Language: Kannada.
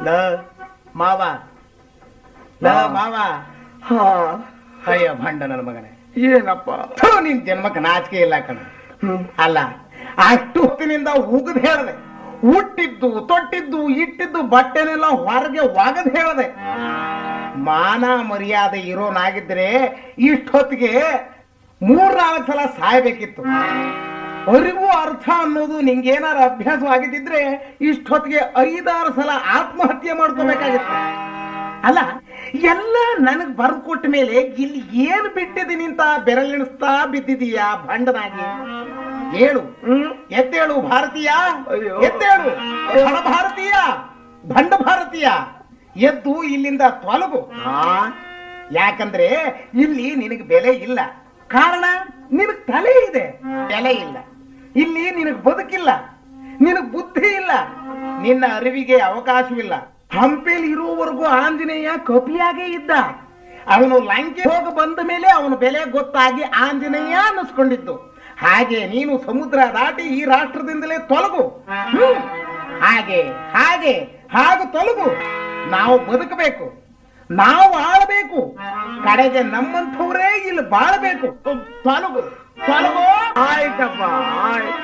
ಲ ಮಾವ ಲ ಮಾವ ಹಾ ಅಯ್ಯ ಭಂಡ ನನ್ನ ಮಗನೇ ಏನಪ್ಪ ಥು, ನಿನ್ ಜನ್ಮಕ್ಕೆ ನಾಚಿಕೆ ಇಲ್ಲ ಕಣ ಹ್ಮ್. ಅಲ್ಲ ಅಷ್ಟು ಹೊತ್ತಿನಿಂದ ಉಗದ್ ಹೇಳ್ದೆ ಹುಟ್ಟಿದ್ದು ತೊಟ್ಟಿದ್ದು ಇಟ್ಟಿದ್ದು ಬಟ್ಟೆನೆಲ್ಲ ಹೊರಗೆ ಒಗದ್ ಹೇಳ್ದೆ ಮಾನ ಮರ್ಯಾದೆ ಇರೋನಾಗಿದ್ರೆ ಇಷ್ಟೊತ್ತಿಗೆ ಮೂರ್ನಾಲ್ಕು ಸಲ ಸಾಯ್ಬೇಕಿತ್ತು ಅರಿವು ಅರ್ಥ ಅನ್ನೋದು ನಿಂಗೇನಾರ ಅಭ್ಯಾಸವಾಗಿದ್ದಿದ್ರೆ ಇಷ್ಟೊತ್ತಿಗೆ ಐದಾರು ಸಲ ಆತ್ಮಹತ್ಯೆ ಮಾಡ್ಕೋಬೇಕಾಗಿತ್ತು ಅಲ್ಲ ಎಲ್ಲ ನನಗ್ ಬರ್ದ್ ಕೊಟ್ಟ ಮೇಲೆ ಇಲ್ಲಿ ಏನ್ ಬಿಟ್ಟಿದ್ದೀನಿ ಅಂತ ಬೆರಳೆಣಿಸ್ತಾ ಬಿದ್ದಿದೀಯಾ ಭಂಡನಾಗಿ ಹೇಳು ಹ್ಮ್ ಎದ್ದೇಳು ಭಾರತೀಯ ಅಯ್ಯೋ. ಎದ್ದೇಳು ಹಣ ಭಾರತೀಯ ಭಂಡ ಭಾರತೀಯ ಎದ್ದು ಇಲ್ಲಿಂದ ತೊಲಗು ಹಾ ಯಾಕಂದ್ರೆ ಇಲ್ಲಿ ನಿನಗೆ ಬೆಲೆ ಇಲ್ಲ ಕಾರಣ ನಿನಗ್ ತಲೆ ಇದೆ ಬೆಲೆ ಇಲ್ಲ ಇಲ್ಲಿ ನಿನಗ್ ಬದುಕಿಲ್ಲ ನಿನಗ್ ಬುದ್ಧಿ ಇಲ್ಲ ನಿನ್ನ ಅರಿವಿಗೆ ಅವಕಾಶವಿಲ್ಲ ಹಂಪೇಲಿ ಇರುವವರೆಗೂ ಆಂಜನೇಯ ಕಪಿಯಾಗೇ ಇದ್ದ ಅವನು ಲಂಕೆ ಹೋಗ ಬಂದ ಮೇಲೆ ಅವನ ಬೆಲೆ ಗೊತ್ತಾಗಿ ಆಂಜನೇಯ ಅನ್ನಿಸ್ಕೊಂಡಿದ್ದು ಹಾಗೆ ನೀನು ಸಮುದ್ರ ದಾಟಿ ಈ ರಾಷ್ಟ್ರದಿಂದಲೇ ತೊಲಗು ಹ್ಮ್. ಹಾಗೆ ಹಾಗೆ ಹಾಗೆ ತೊಲಗು ನಾವು ಬದುಕಬೇಕು ನಾವು ಆಳಬೇಕು ಕಡೆಗೆ ನಮ್ಮಂಥವ್ರೇ ಇಲ್ಲಿ ಬಾಳಬೇಕು ತೊಲಗು ತೊಲಗು ಆಯ್ತಪ್ಪ ಆಯ್ತು